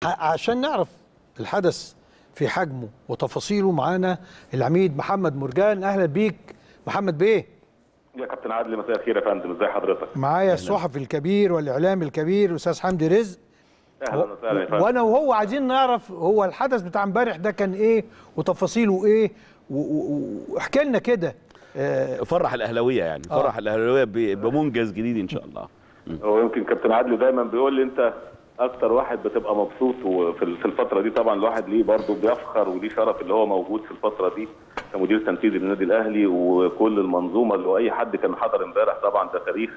ع- عشان نعرف الحدث في حجمه وتفاصيله معانا العميد محمد مرجان اهلا بيك محمد بيه يا كابتن عادل مساء الخير يا فندم ازي حضرتك معايا الصحفي الكبير والاعلامي الكبير استاذ حمدي رزق اهلا وسهلا يا فندم وانا وهو عايزين نعرف هو الحدث بتاع امبارح ده كان ايه وتفاصيله ايه و- و- واحكي لنا كده آه، فرح الاهلاويه يعني فرح الاهلاويه ب- بمنجز جديد ان شاء الله هو يمكن كابتن عادل دايما بيقول لي انت اكتر واحد بتبقى مبسوط وفي في الفتره دي طبعا الواحد ليه برضه بيفخر وليه شرف اللي هو موجود في الفتره دي كمدير تنفيذي للنادي الاهلي وكل المنظومه اللي هو اي حد كان حضر امبارح طبعا ده تاريخ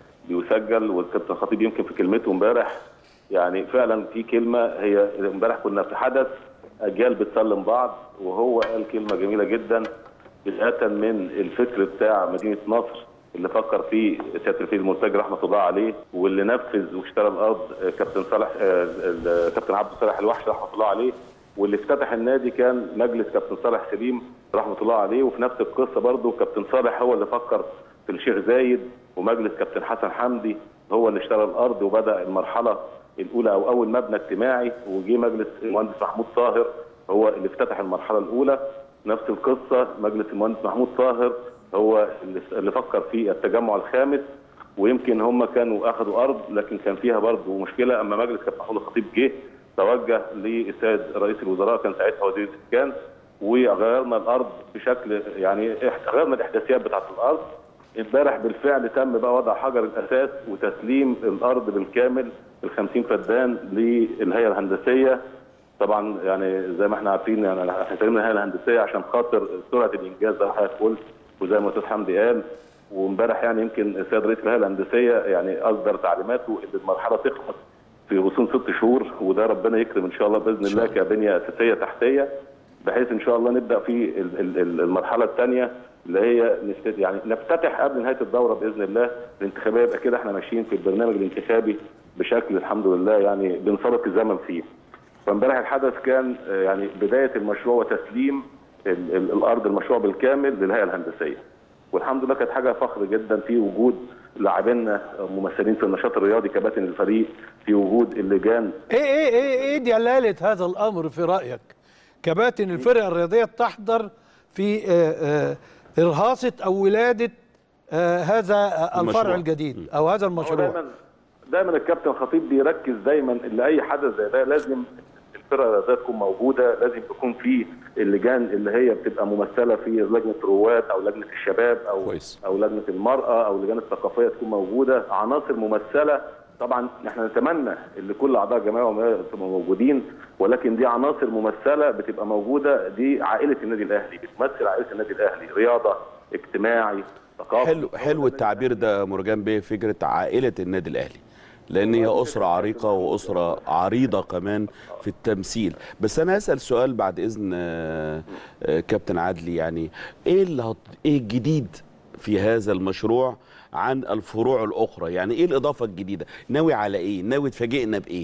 بيسجل والكابتن خطيب يمكن في كلمته امبارح يعني فعلا في كلمه هي امبارح كنا في حدث اجيال بتسلم بعض وهو قال كلمه جميله جدا بدايه من الفكر بتاع مدينه نصر اللي فكر فيه سياده الرئيس المرتجي رحمه الله عليه واللي نفذ واشترى الارض آه، كابتن صالح آه، ال- كابتن عبد الصالح الوحش رحمه الله عليه واللي افتتح النادي كان مجلس كابتن صالح سليم رحمه الله عليه وفي نفس القصه برضه كابتن صالح هو اللي فكر في الشيخ زايد ومجلس كابتن حسن حمدي هو اللي اشترى الارض وبدا المرحله الاولى او اول مبنى اجتماعي وجي مجلس المهندس محمود طاهر هو اللي افتتح المرحله الاولى نفس القصه مجلس المهندس محمود طاهر هو اللي- اللي فكر في التجمع الخامس ويمكن هم كانوا اخذوا ارض لكن كان فيها برضه مشكله اما مجلس كابتن محمود الخطيب جه توجه للسيد رئيس الوزراء كان ساعتها وزير الاسكان وغيرنا الارض بشكل يعني إح- غيرنا الاحداثيات بتاعت الارض امبارح بالفعل تم بقى وضع حجر الاساس وتسليم الارض بالكامل ال 50 فدان للهيئه الهندسيه طبعا يعني زي ما احنا عارفين يعني احنا سلمنا الهيئه الهندسيه عشان خاطر سرعه الانجاز زي ما حضرتك قلت وزي ما الاستاذ حمدي قال وامبارح يعني يمكن السيد رئيس الهيئه الهندسيه يعني اصدر تعليماته ان المرحله تخلص في غصون ست شهور وده ربنا يكرم ان شاء الله باذن الله كبنيه اساسيه تحتيه بحيث ان شاء الله نبدا في ال- ال- ال- المرحله الثانيه اللي هي نفت- يعني نفتتح قبل نهايه الدوره باذن الله الانتخابيه يبقى كده احنا ماشيين في البرنامج الانتخابي بشكل الحمد لله يعني بنسبق الزمن فيه. فامبارح الحدث كان آه، يعني بدايه المشروع وتسليم ال- ال- الارض المشروع بالكامل للهيئه الهندسيه. والحمد لله كانت حاجه فخر جدا في وجود لاعبينا ممثلين في النشاط الرياضي كباتن الفريق في وجود اللجان ايه ايه ايه ايه دلاله هذا الامر في رايك كباتن الفرق الرياضيه تحضر في آه، آه، ارهاصه او ولاده آه، هذا آه، الفرع المشروع. الجديد او هذا هو المشروع دايما دايما الكابتن خطيب بيركز دايما ان اي حدث زي ده لازم الفرقه الرياضيه تكون موجوده لازم يكون في اللجان اللي هي بتبقى ممثله في لجنه رواد او لجنه الشباب او كويس. او لجنه المراه او اللجان الثقافيه تكون موجوده عناصر ممثله طبعا احنا نتمنى ان كل اعضاء الجمعيه والعموميه يبقوا موجودين ولكن دي عناصر ممثله بتبقى موجوده دي عائله النادي الاهلي بتمثل عائله النادي الاهلي رياضه اجتماعي ثقافه حلو حلو التعبير ده مرجان بيه فكره عائله النادي الاهلي لان هي اسره عريقه واسره عريضه كمان في التمثيل بس انا هسال سؤال بعد اذن آه، آه، كابتن عدلي يعني ايه اللي هت... ايه الجديد في هذا المشروع عن الفروع الاخرى يعني ايه الاضافه الجديده ناوي على ايه ناوي تفاجئنا بايه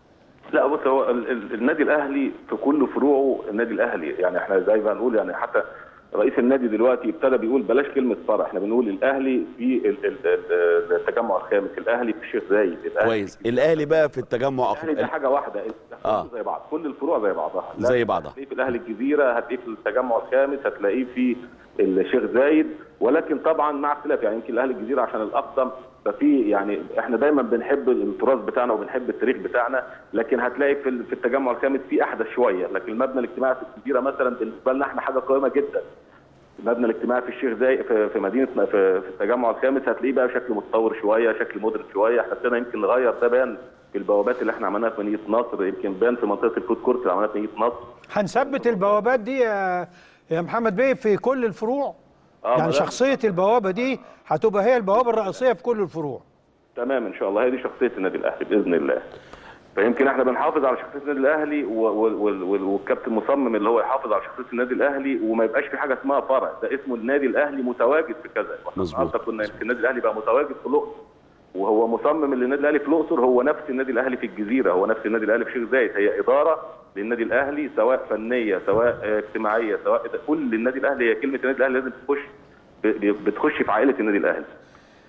لا بص هو ال- ال- النادي الاهلي في كل فروعه النادي الاهلي يعني احنا زي ما نقول يعني حتى رئيس النادي دلوقتي ابتدى بيقول بلاش كلمه فرع احنا بنقول الاهلي في ال- ال- ال- التجمع الخامس الاهلي في الشيخ زايد الاهلي كويس الاهلي بقى في التجمع الاهلي ده أخ... حاجه واحده آه. آه. زي بعض كل الفروع زي بعضها زي بعضها. هتلاقيه في الاهلي الجزيره هتلاقيه في التجمع الخامس هتلاقيه في الشيخ زايد ولكن طبعا مع اختلاف يعني يمكن الاهلي الجزيره عشان الاقدم ففي يعني احنا دايما بنحب التراث بتاعنا وبنحب التاريخ بتاعنا لكن هتلاقي في ال- في التجمع الخامس في احدث شويه لكن المبنى الاجتماعي في الجزيره مثلا بالنسبه لنا احنا حاجه قيمه جدا المبنى الاجتماعي في الشيخ زايد في, في مدينه في, في التجمع الخامس هتلاقيه بقى شكل متطور شويه شكل مودرن شويه احنا ابتدينا يمكن نغير ده بان في البوابات اللي احنا عملناها في مدينه نصر يمكن بان في منطقه الفود كورت اللي عملناها في مدينه نصر هنثبت البوابات دي يا يا محمد بيه في كل الفروع آه، ما يعني ده- شخصيه البوابه دي هتبقى هي البوابه الرئيسيه في كل الفروع تمام ان شاء الله هي دي شخصيه النادي الاهلي باذن الله فيمكن احنا بنحافظ على شخصيه النادي الاهلي و- وال- وال- وال- والكابتن مصمم اللي هو يحافظ على شخصيه النادي الاهلي وما يبقاش في حاجه اسمها فرع ده اسمه النادي الاهلي متواجد في كذا واحنا مظبوط. النهارده كنا يمكن النادي الاهلي بقى متواجد في الاقصر وهو مصمم ان النادي الاهلي في الاقصر هو نفس النادي الاهلي في الجزيره هو نفس النادي الاهلي في شيخ زايد هي اداره للنادي الاهلي سواء فنيه سواء آه، اجتماعيه سواء كل النادي الاهلي هي كلمه النادي الاهلي لازم تخش ب- ب- بتخش في عائله النادي الاهلي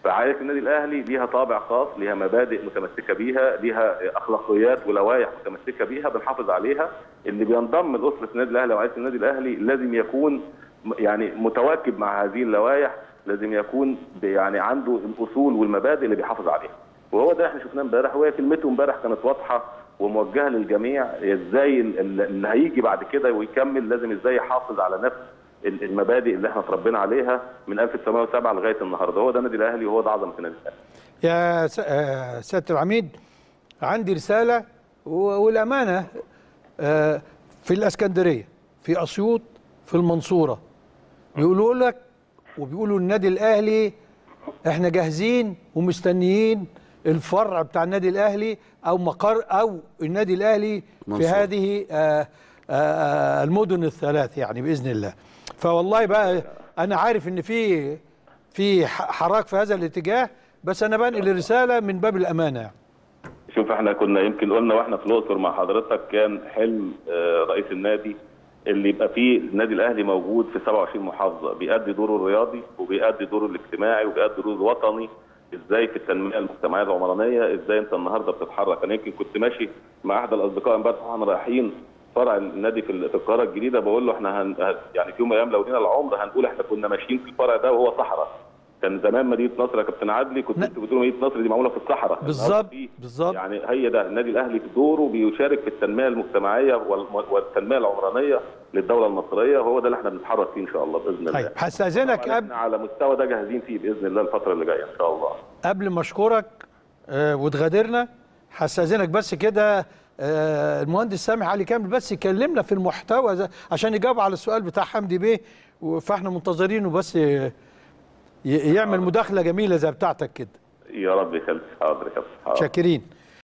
رعايه النادي الاهلي ليها طابع خاص ليها مبادئ متمسكه بيها ليها اخلاقيات ولوائح متمسكه بيها بنحافظ عليها اللي بينضم لاسره النادي الاهلي وعائله النادي الاهلي لازم يكون م- يعني متواكب مع هذه اللوائح لازم يكون ب- يعني عنده الاصول والمبادئ اللي بيحافظ عليها وهو ده احنا شفناه امبارح وهي كلمته امبارح كانت واضحه وموجهه للجميع ازاي ال- ال- اللي هيجي بعد كده ويكمل لازم ازاي يحافظ على نفس ال- المبادئ اللي احنا اتربينا عليها من 1907 لغايه النهارده هو ده النادي الاهلي وهو ده عظمه النادي الاهلي يا س- آه، سياده العميد عندي رساله و- والامانه آه، في الاسكندريه في اسيوط في المنصوره بيقولوا لك وبيقولوا النادي الاهلي احنا جاهزين ومستنيين الفرع بتاع النادي الاهلي او مقر او النادي الاهلي في منصورة. هذه آه، آه، المدن الثلاث يعني باذن الله فوالله بقى انا عارف ان في في ح- حراك في هذا الاتجاه بس انا بنقل الرساله من باب الامانه يعني. شوف احنا كنا يمكن قلنا واحنا في الاقصر مع حضرتك كان حلم آه، رئيس النادي اللي يبقى فيه النادي الاهلي موجود في 27 محافظه بيأدي دوره الرياضي وبيأدي دوره الاجتماعي وبيأدي دوره الوطني ازاي في التنميه المجتمعيه العمرانيه ازاي انت النهارده بتتحرك انا يمكن كنت ماشي مع احد الاصدقاء امبارح واحنا رايحين فرع النادي في ال- في القاهره الجديده بقول له احنا هن يعني في يوم من الايام لو لينا العمر هنقول احنا كنا ماشيين في الفرع ده وهو صحراء كان زمان مدينه نصر يا كابتن عدلي كنت ن- انتوا بتقولوا مدينه نصر دي معموله في الصحراء بالظبط، النهاردة في بالظبط. يعني هي ده النادي الاهلي في دوره بيشارك في التنميه المجتمعيه والم- والتنميه العمرانيه للدوله المصريه وهو ده اللي احنا بنتحرك فيه ان شاء الله باذن الله طيب هستاذنك طبعاً قبل احنا على مستوى ده جاهزين فيه باذن الله الفتره اللي جايه ان شاء الله قبل ما اشكرك آه، وتغادرنا هستاذنك بس كده آه، المهندس سامح علي كامل بس يكلمنا في المحتوى ده عشان يجاوب على السؤال بتاع حمدي بيه و- فاحنا منتظرينه بس ي- ي- يعمل مداخله جميله زي بتاعتك كده يا رب يخليك حاضر يا كابتن حاضر. شاكرين